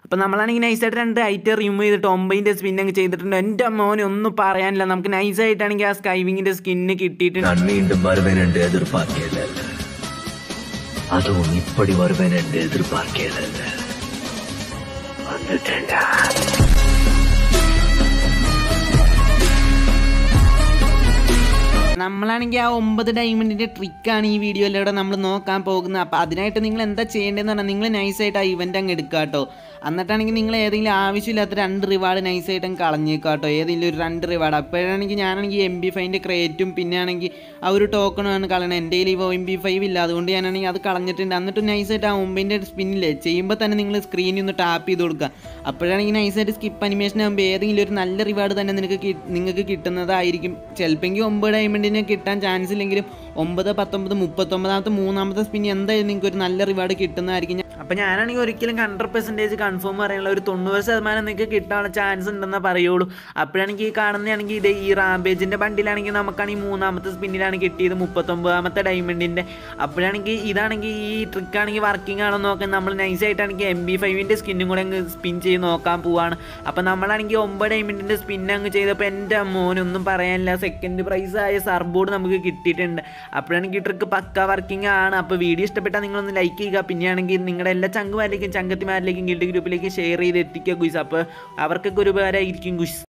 അപ്പോൾ നമ്മളാണെങ്കിൽ നൈസായിട്ട് രണ്ട് ഐറ്റം റിമൂവ് ചെയ്തിട്ട് ഒമ്പതിൻ്റെ സ്പിൻ അങ്ങ് ചെയ്തിട്ടുണ്ട് എൻ്റെ മോനെ ഒന്നും പറയാനില്ല നമുക്ക് നൈസായിട്ടാണെങ്കിൽ ആ സ്കൈവിങ്ങിൻ്റെ സ്കിന്ന് കിട്ടിയിട്ടുണ്ട് நான் மீண்டும் வருவேன் என்று எதிர்பார்க்கல அதுவும் இப்படி வருவேன் என்று எதிர்பார்க்கல வந்துட்டேன்டா നമ്മളാണെങ്കിൽ ആ ഒമ്പത് ഡയമണ്ടിൻ്റെ ട്രിക്കാണ് ഈ വീഡിയോയിലൂടെ നമ്മൾ നോക്കാൻ പോകുന്നത് അപ്പോൾ അതിനായിട്ട് നിങ്ങൾ എന്താ ചെയ്യേണ്ടതെന്ന് പറഞ്ഞാൽ നിങ്ങൾ നൈസായിട്ട് ആ ഇവൻ്റ് അങ്ങ് എടുക്കുക കേട്ടോ എന്നിട്ടാണെങ്കിൽ നിങ്ങൾ ഏതെങ്കിലും ആവശ്യമില്ലാത്ത രണ്ട് റിവാർഡ് നൈസായിട്ട് അങ്ങ് കളഞ്ഞേക്കുക കേട്ടോ ഏതെങ്കിലും ഒരു രണ്ട് റിവാർഡ് അപ്പോഴാണെങ്കിൽ ഞാനാണെങ്കിൽ എം ബി ഫൈവിൻ്റെ ക്രേറ്റും പിന്നെ ആണെങ്കിൽ ആ ഒരു ടോക്കണാണ് കളയണത് എൻ്റെ കയ്യിൽ ഇപ്പോൾ എം ബി ഫൈവ് ഇല്ല അതുകൊണ്ട് ഞാനാണെങ്കിൽ അത് കളഞ്ഞിട്ടുണ്ട് എന്നിട്ട് നൈസായിട്ട് ആ ഒമ്പതിൻ്റെ സ്പിന്നില്ലേ ചെയ്യുമ്പോൾ തന്നെ നിങ്ങൾ സ്ക്രീനിൽ ഒന്ന് ടാപ്പ് ചെയ്ത് കൊടുക്കുക അപ്പോഴാണെങ്കിൽ നൈസായിട്ട് സ്കിപ്പ് അനിമേഷൻ ആകുമ്പോൾ ഏതെങ്കിലും ഒരു നല്ല റിവാർഡ് തന്നെ നിനക്ക് കി- നിങ്ങൾക്ക് കിട്ടുന്നതായിരിക്കും ചിലപ്പോൾ ഒമ്പത് ഡയമണ്ടിന് കിട്ടാൻ ചാൻസ് ഇല്ലെങ്കിലും ഒമ്പത് പത്തൊമ്പത് മുപ്പത്തൊമ്പതാമത്തെ മൂന്നാമത്തെ സ്പിൻ എന്തായാലും നിങ്ങൾക്ക് ഒരു നല്ല റിവാർഡ് കിട്ടുന്നതായിരിക്കും അപ്പോൾ ഞാനാണെങ്കിൽ ഒരിക്കലും ഹൺഡ്രഡ് പെർസെൻറ്റേജ് കൺഫേം പറയാനുള്ള ഒരു തൊണ്ണൂറ് ശതമാനം നിങ്ങൾക്ക് കിട്ടാനുള്ള ചാൻസ് ഉണ്ടെന്നേ പറയുള്ളൂ അപ്പോഴാണെങ്കിൽ ഈ കാണുന്നതാണെങ്കിൽ ഇത് ഈ റാംബേജിൻ്റെ ബണ്ടിലാണെങ്കിൽ നമുക്കാണെങ്കിൽ മൂന്നാമത്തെ സ്പിന്നിലാണ് കിട്ടിയത് മുപ്പത്തൊമ്പതാമത്തെ ഡയമണ്ടിൻ്റെ അപ്പോഴാണെങ്കിൽ ഇതാണെങ്കിൽ ഈ ട്രിക്കാണെങ്കിൽ വർക്കിംഗ് ആണോ നോക്കാൻ നമ്മൾ നൈസായിട്ടാണെങ്കിൽ എം ബി ഫൈവിൻ്റെ സ്കിന്നും കൂടെ അങ്ങ് സ്പിൻ ചെയ്ത് നോക്കാൻ പോവാണ് അപ്പോൾ നമ്മളാണെങ്കിൽ ഒമ്പത് ഡയമണ്ടിൻ്റെ സ്പിൻ അങ്ങ് ചെയ്തപ്പോൾ എൻ്റെ മോനൊന്നും പറയാനില്ല സെക്കൻഡ് പ്രൈസ് ആയ സർബോർഡ് നമുക്ക് കിട്ടിയിട്ടുണ്ട് അപ്പോഴാണെങ്കിൽ ഈ ട്രിക്ക് പക്ക വർക്കിംഗ് ആണ് അപ്പോൾ വീഡിയോ ഇഷ്ടപ്പെട്ടാൽ നിങ്ങളൊന്ന് ലൈക്ക് ചെയ്യുക പിന്നെയാണെങ്കിൽ നിങ്ങളുടെ എല്ലാ ചങ്കുമാരിലേക്കും ചങ്കത്തിമാരിലേക്കും ഗിൽഡ് ഗ്രൂപ്പിലേക്ക് ഷെയർ ചെയ്ത് എത്തിക്കുക ഗുയ്സ് അപ്പോൾ അവർക്കൊക്കെ ഒരു ഉപകാരമായിരിക്കും ഗുയ്സ്